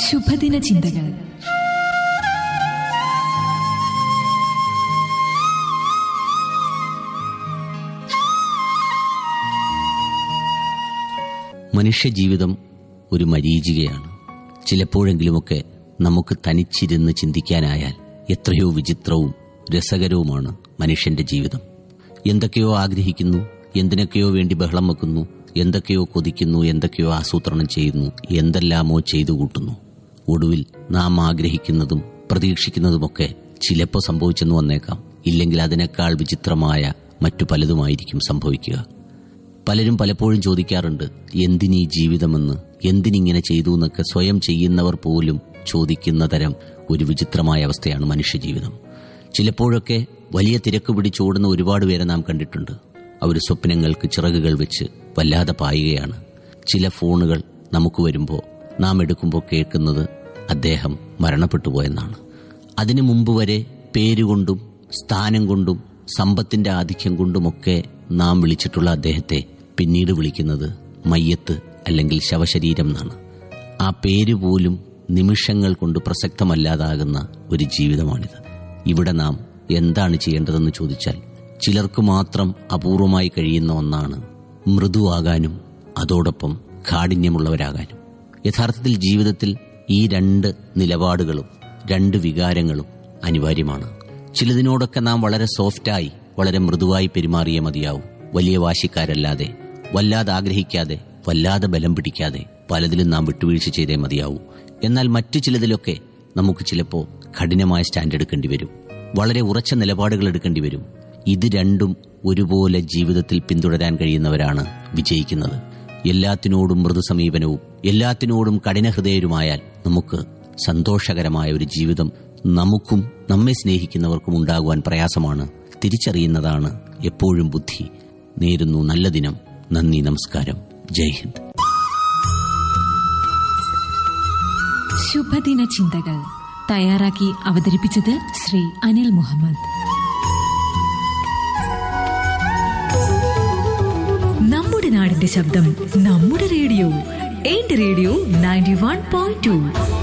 ശുഭദിന ചിന്തകൾ മനുഷ്യജീവിതം ഒരു മരീചികയാണ് ചിലപ്പോഴെങ്കിലുമൊക്കെ നമുക്ക് തനിച്ചിരുന്ന് ചിന്തിക്കാനായാൽ എത്രയോ വിചിത്രവും രസകരവുമാണ് മനുഷ്യന്റെ ജീവിതം എന്തൊക്കെയോ ആഗ്രഹിക്കുന്നു എന്തിനൊക്കെയോ വേണ്ടി ബഹളം വെക്കുന്നു എന്തൊക്കെയോ കൊതിക്കുന്നു എന്തൊക്കെയോ ആസൂത്രണം ചെയ്യുന്നു എന്തെല്ലാമോ ചെയ്തു കൂട്ടുന്നു ഒടുവിൽ നാം ആഗ്രഹിക്കുന്നതും പ്രതീക്ഷിക്കുന്നതുമൊക്കെ ചിലപ്പോൾ സംഭവിച്ചെന്ന് വന്നേക്കാം ഇല്ലെങ്കിൽ അതിനേക്കാൾ വിചിത്രമായ മറ്റു പലതുമായിരിക്കും സംഭവിക്കുക പലരും പലപ്പോഴും ചോദിക്കാറുണ്ട് എന്തിനീ ജീവിതമെന്ന് എന്തിനിങ്ങനെ ചെയ്തു എന്നൊക്കെ സ്വയം ചെയ്യുന്നവർ പോലും ചോദിക്കുന്ന തരം ഒരു വിചിത്രമായ അവസ്ഥയാണ് മനുഷ്യജീവിതം ചിലപ്പോഴൊക്കെ വലിയ തിരക്ക് പിടിച്ചോടുന്ന ഒരുപാട് പേരെ നാം കണ്ടിട്ടുണ്ട് അവർ സ്വപ്നങ്ങൾക്ക് ചിറകുകൾ വെച്ച് വല്ലാതെ പായുകയാണ് ചില ഫോണുകൾ നമുക്ക് വരുമ്പോൾ നാം എടുക്കുമ്പോൾ കേൾക്കുന്നത് അദ്ദേഹം മരണപ്പെട്ടു പോയെന്നാണ് അതിനു മുമ്പ് വരെ പേരുകൊണ്ടും സ്ഥാനം കൊണ്ടും സമ്പത്തിന്റെ ആധിക്യം കൊണ്ടുമൊക്കെ നാം വിളിച്ചിട്ടുള്ള അദ്ദേഹത്തെ പിന്നീട് വിളിക്കുന്നത് മയ്യത്ത് അല്ലെങ്കിൽ ശവശരീരം എന്നാണ് ആ പേര് പോലും നിമിഷങ്ങൾ കൊണ്ട് പ്രസക്തമല്ലാതാകുന്ന ഒരു ജീവിതമാണിത് ഇവിടെ നാം എന്താണ് ചെയ്യേണ്ടതെന്ന് ചോദിച്ചാൽ ചിലർക്ക് മാത്രം അപൂർവമായി കഴിയുന്ന ഒന്നാണ് മൃദുവാകാനും അതോടൊപ്പം കാഠിന്യമുള്ളവരാകാനും യഥാർത്ഥത്തിൽ ജീവിതത്തിൽ ഈ രണ്ട് നിലപാടുകളും രണ്ട് വികാരങ്ങളും അനിവാര്യമാണ് ചിലതിനോടൊക്കെ നാം വളരെ സോഫ്റ്റായി വളരെ മൃദുവായി പെരുമാറിയേ മതിയാവും വലിയ വാശിക്കാരല്ലാതെ വല്ലാതെ ആഗ്രഹിക്കാതെ വല്ലാതെ ബലം പിടിക്കാതെ പലതിലും നാം വിട്ടുവീഴ്ച ചെയ്തേ മതിയാവൂ എന്നാൽ മറ്റു ചിലതിലൊക്കെ നമുക്ക് ചിലപ്പോൾ കഠിനമായ സ്റ്റാൻഡ് എടുക്കേണ്ടി വരും വളരെ ഉറച്ച നിലപാടുകൾ എടുക്കേണ്ടി വരും ഇത് രണ്ടും ഒരുപോലെ ജീവിതത്തിൽ പിന്തുടരാൻ കഴിയുന്നവരാണ് വിജയിക്കുന്നത് എല്ലാത്തിനോടും മൃദു സമീപനവും എല്ലാത്തിനോടും കഠിനഹൃദയരുമായാൽ നമുക്ക് സന്തോഷകരമായ ഒരു ജീവിതം നമുക്കും നമ്മെ സ്നേഹിക്കുന്നവർക്കും ഉണ്ടാകുവാൻ പ്രയാസമാണ് തിരിച്ചറിയുന്നതാണ് എപ്പോഴും ബുദ്ധി നേരുന്നു നല്ല ദിനം നന്ദി നമസ്കാരം ജയ് ഹിന്ദ് ശുഭദിന ചിന്തകൾ തയ്യാറാക്കി അവതരിപ്പിച്ചത് ശ്രീ അനിൽ മുഹമ്മദ് നമ്മുടെ നാടിന്റെ ശബ്ദം നമ്മുടെ റേഡിയോ എന്റെ radio ninety one point to